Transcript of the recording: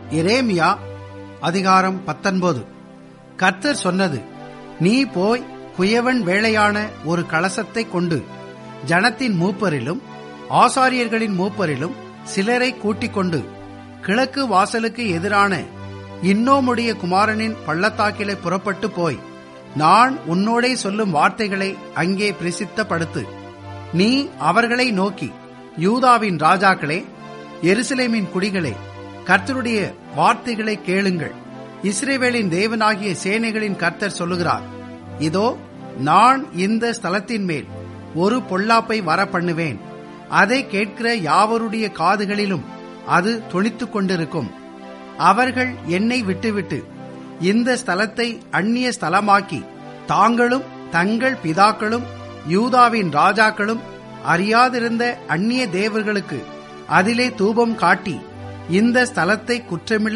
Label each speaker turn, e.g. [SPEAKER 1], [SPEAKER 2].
[SPEAKER 1] எரேமியா அதிகாரம் பத்தொன்பது கர்த்தர் சொன்னது நீ போய் குயவன் வேளையான ஒரு கலசத்தை கொண்டு ஜனத்தின் மூப்பரிலும் ஆசாரியர்களின் மூப்பரிலும் சிலரை கூட்டிக் கொண்டு கிழக்கு வாசலுக்கு எதிரான இன்னோமுடைய குமாரனின் பள்ளத்தாக்கிலே புறப்பட்டு போய் நான் உன்னோடே சொல்லும் வார்த்தைகளை அங்கே பிரசித்தப்படுத்து நீ அவர்களை நோக்கி யூதாவின் ராஜாக்களே எருசலேமின் குடிகளே கர்த்தருடைய வார்த்தைகளை கேளுங்கள் இஸ்ரேவேலின் தேவனாகிய சேனைகளின் கர்த்தர் சொல்லுகிறார் இதோ நான் இந்த ஸ்தலத்தின் மேல் ஒரு பொல்லாப்பை வர பண்ணுவேன் அதை கேட்கிற யாவருடைய காதுகளிலும் அது தொனித்துக் கொண்டிருக்கும் அவர்கள் என்னை விட்டுவிட்டு இந்த ஸ்தலத்தை அந்நிய ஸ்தலமாக்கி தாங்களும் தங்கள் பிதாக்களும் யூதாவின் ராஜாக்களும் அறியாதிருந்த அந்நிய தேவர்களுக்கு அதிலே தூபம் காட்டி இந்த ஸ்தலத்தை குற்றமில்லை